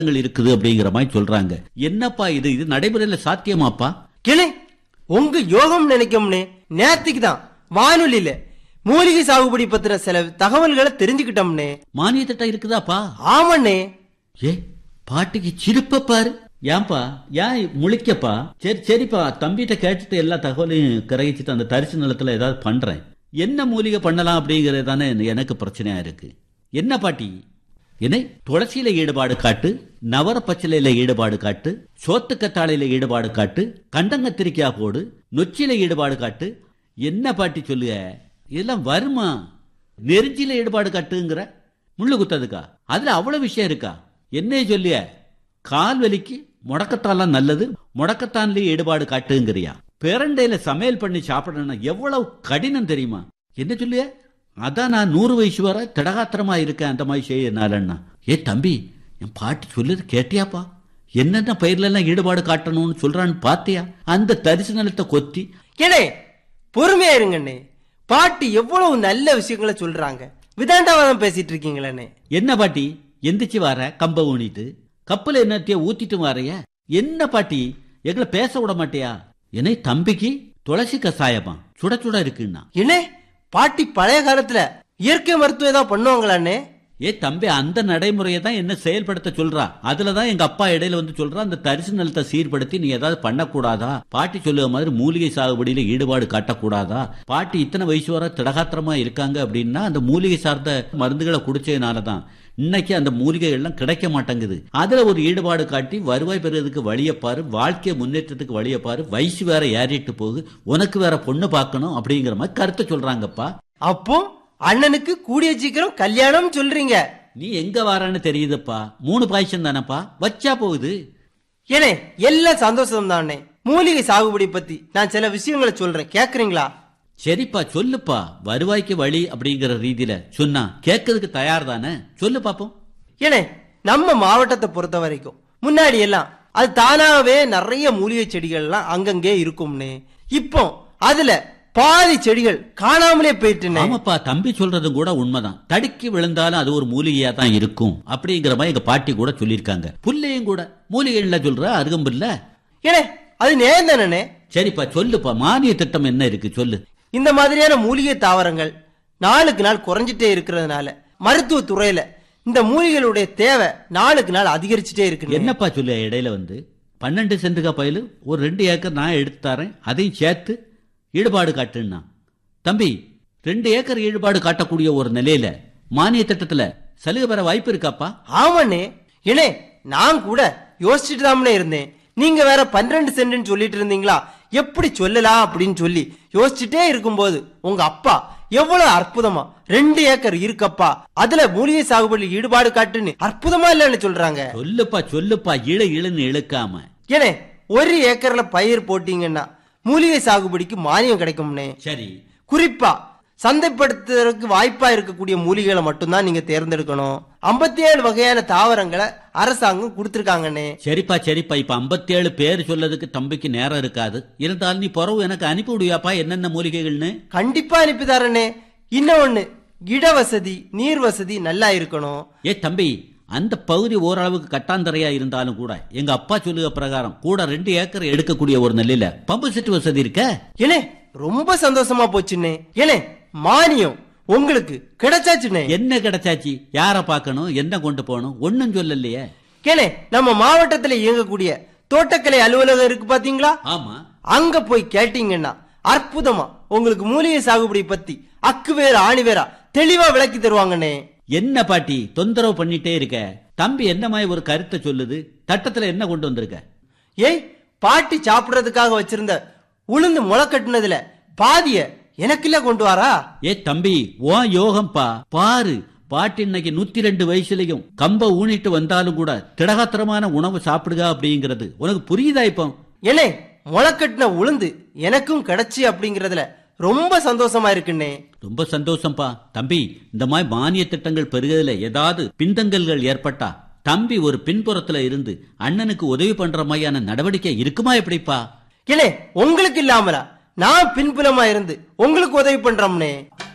திட்டங்கள் இருக்குது அப்படிங்கிற மாதிரி சொல்றாங்க என்னப்பா இது இது நடைமுறையில சாத்தியமாப்பா கிளை உங்க யோகம் நினைக்கும்னே நேத்துக்கு தான் வானொலியில மூலிகை சாகுபடி பத்தின சில தகவல்களை தெரிஞ்சுக்கிட்டோம்னே மானிய திட்டம் இருக்குதாப்பா ஆமாண்ணே ஏ பாட்டிக்கு சிரிப்ப பாரு ஏன்பா ஏன் முழிக்கப்பா சரி சரிப்பா தம்பிகிட்ட கேட்டுட்டு எல்லா தகவலையும் கிரகிச்சிட்டு அந்த தரிசு நிலத்துல ஏதாவது பண்றேன் என்ன மூலிகை பண்ணலாம் அப்படிங்கிறது தானே எனக்கு பிரச்சனையா இருக்கு என்ன பாட்டி என்ன துளசியில ஈடுபாடு காட்டு நவர பச்சிலையில ஈடுபாடு காட்டு சோத்துக்கத்தாழையில ஈடுபாடு காட்டு கண்டங்கத்திரிக்காய் போடு நொச்சியில ஈடுபாடு காட்டு என்ன பாட்டி சொல்லுக இதெல்லாம் வருமா நெருஞ்சில ஈடுபாடு காட்டுங்கிற முள்ளு குத்ததுக்கா அதுல அவ்வளவு விஷயம் இருக்கா என்னைய சொல்லிய கால் வலிக்கு முடக்கத்தான்லாம் நல்லது முடக்கத்தான்லயே ஈடுபாடு காட்டுங்கிறியா பேரண்டையில சமையல் பண்ணி சாப்பிடணும் எவ்வளவு கடினம் தெரியுமா என்ன சொல்லிய அதான் நான் நூறு வயசு வர திடகாத்திரமா இருக்கேன் அந்த மாதிரி செய்யனாலன்னா ஏ தம்பி என் பாட்டி சொல்லுது கேட்டியாப்பா என்னென்ன பயிர்ல எல்லாம் ஈடுபாடு காட்டணும்னு சொல்றான்னு பாத்தியா அந்த தரிசு நிலத்தை கொத்தி கிளை பொறுமையா இருங்கண்ணே பாட்டி எவ்வளவு நல்ல விஷயங்களை சொல்றாங்க விதாண்டாவாதம் பேசிட்டு இருக்கீங்களே என்ன பாட்டி எந்திரிச்சு வர கம்ப ஊனிட்டு கப்பல என்னத்தைய ஊத்திட்டு வாரைய என்ன பாட்டி எங்களை பேச விட மாட்டியா என்னை தம்பிக்கு துளசி கசாயமா சுட சுட இருக்குன்னா என்ன பாட்டி பழைய காலத்துல இயற்கை மருத்துவம் ஏதாவது பண்ணுவாங்களாண்ணே ஏ தம்பி அந்த நடைமுறையை தான் என்ன செயல்படுத்த சொல்றா அதுலதான் எங்க அப்பா இடையில வந்து சொல்றா அந்த தரிசு நிலத்தை சீர்படுத்தி நீ ஏதாவது பண்ணக்கூடாதா பாட்டி சொல்லுற மாதிரி மூலிகை சாகுபடியில ஈடுபாடு காட்டக்கூடாதா பாட்டி இத்தனை வயசு வர திடகாத்திரமா இருக்காங்க அப்படின்னா அந்த மூலிகை சார்ந்த மருந்துகளை குடிச்சதுனாலதான் இன்னைக்கு அந்த மூலிகை எல்லாம் கிடைக்க மாட்டேங்குது அதுல ஒரு ஈடுபாடு காட்டி வருவாய் பெறுவதற்கு வழியை பாரு வாழ்க்கை முன்னேற்றத்துக்கு வழியை பாரு வயசு வேற ஏறிட்டு போகு உனக்கு வேற பொண்ணு பார்க்கணும் அப்படிங்கிற மாதிரி கருத்தை சொல்றாங்கப்பா அப்போ அண்ணனுக்கு கூடிய சீக்கிரம் கல்யாணம் சொல்றீங்க நீ எங்க வாரான்னு தெரியுதுப்பா மூணு பாய்ச்சம் தானப்பா வச்சா போகுது ஏனே எல்லாம் சந்தோஷம் தானே மூலிகை சாகுபடி பத்தி நான் சில விஷயங்களை சொல்றேன் கேக்குறீங்களா சரிப்பா சொல்லுப்பா வருவாய்க்கு வழி அப்படிங்கிற ரீதியில சொன்னா கேட்கறதுக்கு தயார் தானே சொல்லு பாப்போம் ஏனே நம்ம மாவட்டத்தை பொறுத்த வரைக்கும் முன்னாடி எல்லாம் அது தானாவே நிறைய மூலிகை செடிகள் எல்லாம் அங்கங்கே இருக்கும்னே இப்போ அதுல பாதி செடிகள் காணாமலே போயிட்டுனே ஆமாப்பா தம்பி சொல்றதும் கூட உண்மைதான் தடுக்கி விழுந்தாலும் அது ஒரு மூலிகையா தான் இருக்கும் அப்படிங்கிற மாதிரி எங்க பாட்டி கூட சொல்லியிருக்காங்க புல்லையும் கூட மூலிகைல சொல்ற அருகம்புல்ல ஏனே அது நேரம் தானே சரிப்பா சொல்லுப்பா மானிய திட்டம் என்ன இருக்கு சொல்லு இந்த மாதிரியான மூலிகை தாவரங்கள் நாளுக்கு நாள் குறைஞ்சிட்டே இருக்கிறதுனால மருத்துவ துறையில இந்த மூலிகைகளுடைய தேவை நாளுக்கு நாள் அதிகரிச்சுட்டே இருக்கு என்னப்பா சொல்லு இடையில வந்து பன்னெண்டு சென்ட்டுக்கா பயிலு ஒரு ரெண்டு ஏக்கர் நான் எடுத்து தரேன் அதையும் சேர்த்து ஈடுபாடு காட்டுன்னா தம்பி ரெண்டு ஏக்கர் ஈடுபாடு காட்டக்கூடிய ஒரு நிலையில மானிய திட்டத்துல சலுகை பெற வாய்ப்பு இருக்காப்பா ஆமாண்ணே ஏனே நான் கூட யோசிச்சுட்டு தாமனே இருந்தேன் நீங்க வேற பன்னிரண்டு சென்ட்னு சொல்லிட்டு இருந்தீங்களா எப்படி சொல்லலாம் அப்படின்னு சொல்லி யோசிச்சுட்டே இருக்கும்போது உங்க அப்பா எவ்வளவு அற்புதமா ரெண்டு ஏக்கர் இருக்கப்பா அதுல மூலிகை சாகுபடி ஈடுபாடு காட்டுன்னு அற்புதமா இல்லைன்னு சொல்றாங்க சொல்லுப்பா சொல்லுப்பா இழு இழுன்னு இழுக்காம ஏனே ஒரு ஏக்கர்ல பயிர் போட்டீங்கன்னா மூலிகை சாகுபடிக்கு மானியம் கிடைக்கும்னே சரி குறிப்பா சந்தைப்படுத்துறதுக்கு வாய்ப்பா இருக்கக்கூடிய மூலிகைகளை மட்டும்தான் நீங்க தேர்ந்தெடுக்கணும் ஐம்பத்தி ஏழு வகையான தாவரங்களை அரசாங்கம் கொடுத்திருக்காங்கண்ணே சரிப்பா சரிப்பா இப்ப 57 பேர் சொல்லதுக்கு தம்பிக்கு நேரம் இருக்காது இருந்தாலும் நீ பிறவு எனக்கு அனுப்பி விடுவியாப்பா என்னென்ன மூலிகைகள்னு கண்டிப்பா அனுப்பிதாரண்ணே இன்னொன்னு இட வசதி நீர் வசதி நல்லா இருக்கணும் ஏ தம்பி அந்த பகுதி ஓரளவுக்கு கட்டாந்தரையா இருந்தாலும் கூட எங்க அப்பா சொல்லுக பிரகாரம் கூட ரெண்டு ஏக்கர் எடுக்கக்கூடிய ஒரு நிலையில பம்பு செட் வசதி இருக்க ஏனே ரொம்ப சந்தோஷமா போச்சுண்ணே ஏனே மானியம் உங்களுக்கு கிடைச்சாச்சுண்ணே என்ன கிடைச்சாச்சு யார பார்க்கணும் என்ன கொண்டு போகணும் ஒன்னும் சொல்லலையே கேளே நம்ம மாவட்டத்துல இயங்கக்கூடிய தோட்டக்கலை அலுவலகம் இருக்கு பாத்தீங்களா ஆமா அங்க போய் கேட்டீங்கன்னா அற்புதமா உங்களுக்கு மூலிகை சாகுபடி பத்தி அக்கு வேற ஆணி வேறா தெளிவா விளக்கி தருவாங்கண்ணே என்ன பாட்டி தொந்தரவு பண்ணிட்டே இருக்க தம்பி என்ன மாதிரி ஒரு கருத்தை சொல்லுது தட்டத்துல என்ன கொண்டு வந்திருக்க ஏய் பாட்டி சாப்பிடுறதுக்காக வச்சிருந்த உளுந்து முளை கட்டுனதுல பாதிய எனக்குள்ள கொண்டு வாரா ஏ தம்பி ஓ யோகம்பா பாரு பாட்டி இன்னைக்கு நூத்தி ரெண்டு வயசுலயும் கம்ப ஊனிட்டு வந்தாலும் கூட திடகாத்திரமான உணவு சாப்பிடுக அப்படிங்கிறது உனக்கு புரியுதா இப்போ ஏனே முளை கட்டின உளுந்து எனக்கும் கிடைச்சி அப்படிங்கறதுல ரொம்ப சந்தோஷமா இருக்குண்ணே ரொம்ப சந்தோஷம்பா தம்பி இந்த மாதிரி மானிய திட்டங்கள் பெருகிறதுல ஏதாவது பின்தங்கல்கள் ஏற்பட்டா தம்பி ஒரு பின்புறத்துல இருந்து அண்ணனுக்கு உதவி பண்ற மாதிரியான நடவடிக்கை இருக்குமா எப்படிப்பா ஏனே உங்களுக்கு இல்லாமலா நான் பின்புலமா இருந்து உங்களுக்கு உதவி பண்றோம்னே